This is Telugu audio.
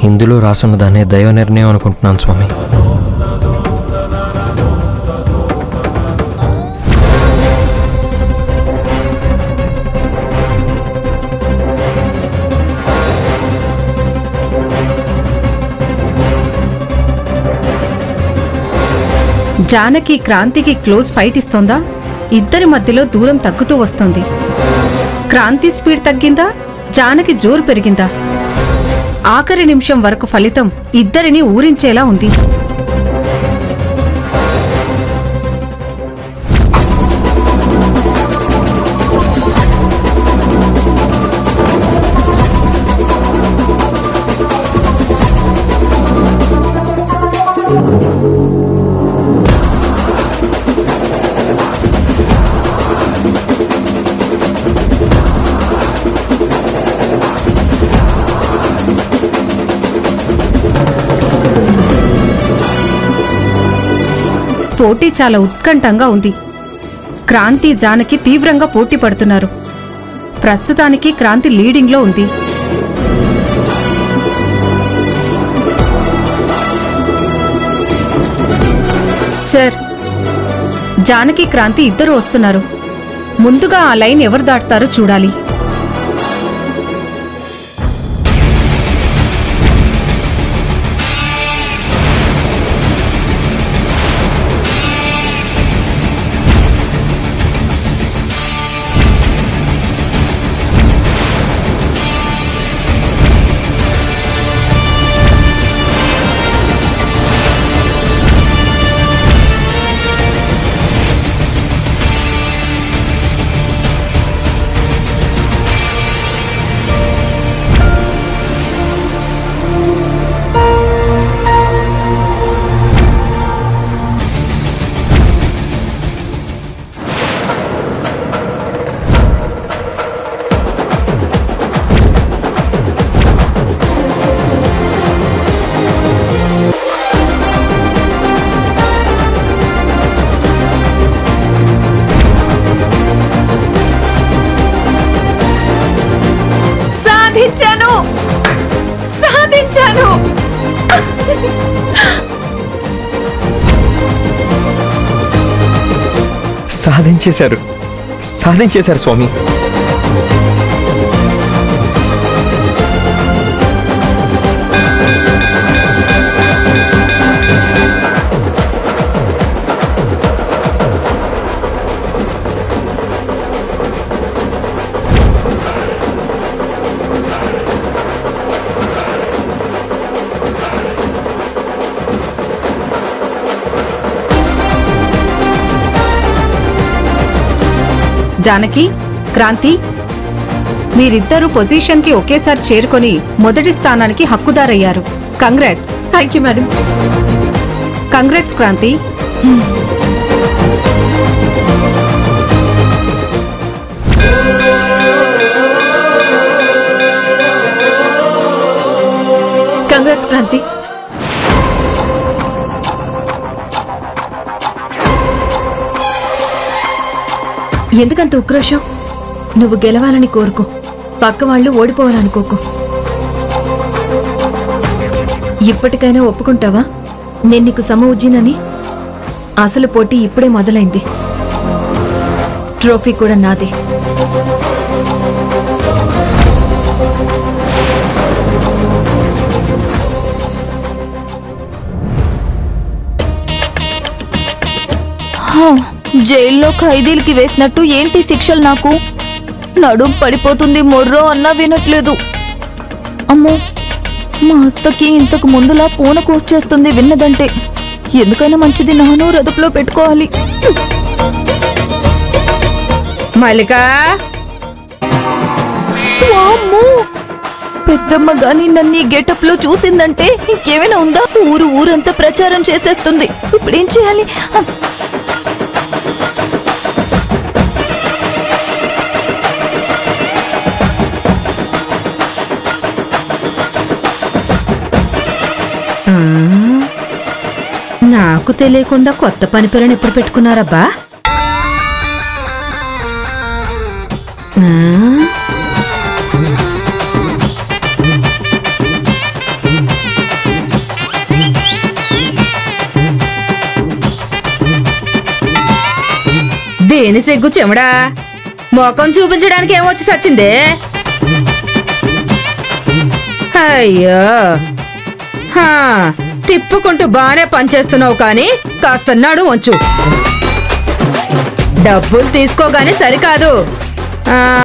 ఇందులో రాసున్న దాన్ని దైవ నిర్ణయం అనుకుంటున్నాను స్వామి జానకి క్రాంతికి క్లోజ్ ఫైట్ ఇస్తోందా ఇద్దరి మధ్యలో దూరం తగ్గుతూ వస్తోంది క్రాంతి స్పీడ్ తగ్గిందా జానకి జోరు పెరిగిందా ఆఖరి నిమిషం వరకు ఫలితం ఇద్దరిని ఊరించేలా ఉంది పోటీ చాలా ఉత్కంఠంగా ఉంది క్రాంతి జానకి తీవ్రంగా పోటీ పడుతున్నారు ప్రస్తుతానికి క్రాంతి లీడింగ్లో ఉంది సార్ జానకి క్రాంతి ఇద్దరు వస్తున్నారు ముందుగా ఆ లైన్ ఎవరు దాటుతారో చూడాలి సాధించాను సాధించాను సాధించేశారు సాధించేశారు స్వామి జానకి క్రాంతి మీరిద్దరూ పొజిషన్కి ఒకేసారి చేరుకొని మొదటి స్థానానికి హక్కుదారయ్యారు congrats thank you madam congrats Kranti congrats Kranti ఎందుకంత ఉక్రోషం నువ్వు గెలవాలని కోరుకో పక్క వాళ్ళు ఓడిపోవాలనుకోకు ఇప్పటికైనా ఒప్పుకుంటావా నేను నీకు సమవుజ్జినని అసలు పోటీ ఇప్పుడే మొదలైంది ట్రోఫీ కూడా నాదే హా, జైల్లో ఖైదీలకి వేసినట్టు ఏంటి శిక్షలు నాకు నడుం పడిపోతుంది మొర్రో అన్నా వినట్లేదు అమ్మో మా అత్తకి ఇంతకు ముందులా పూన కూర్చేస్తుంది విన్నదంటే ఎందుకైనా మంచిది నాను రదుపులో పెట్టుకోవాలి మల్లిక వామ్మో! పెద్దమ్మ గాని నన్ను ఈ గెటప్ లో చూసిందంటే ఇంకేమైనా ఉందా ఊరు ఊరంతా ప్రచారం చేసేస్తుంది ఇప్పుడేం చేయాలి ఆ, నాకు తెలియకుండా కొత్త పని పిల్లని ఎప్పుడు పెట్టుకున్నారబ్బా ఆ? దేని సిగ్గు చెమడా ముఖం చూపించడానికి ఏమొచ్చి సచ్చిందే అయ్యో హా, తిప్పుకుంటూ బానే పనిచేస్తున్నావు కానీ కాస్త నడు వంచు డబ్బులు తీసుకోగానే సరికాదు ఆ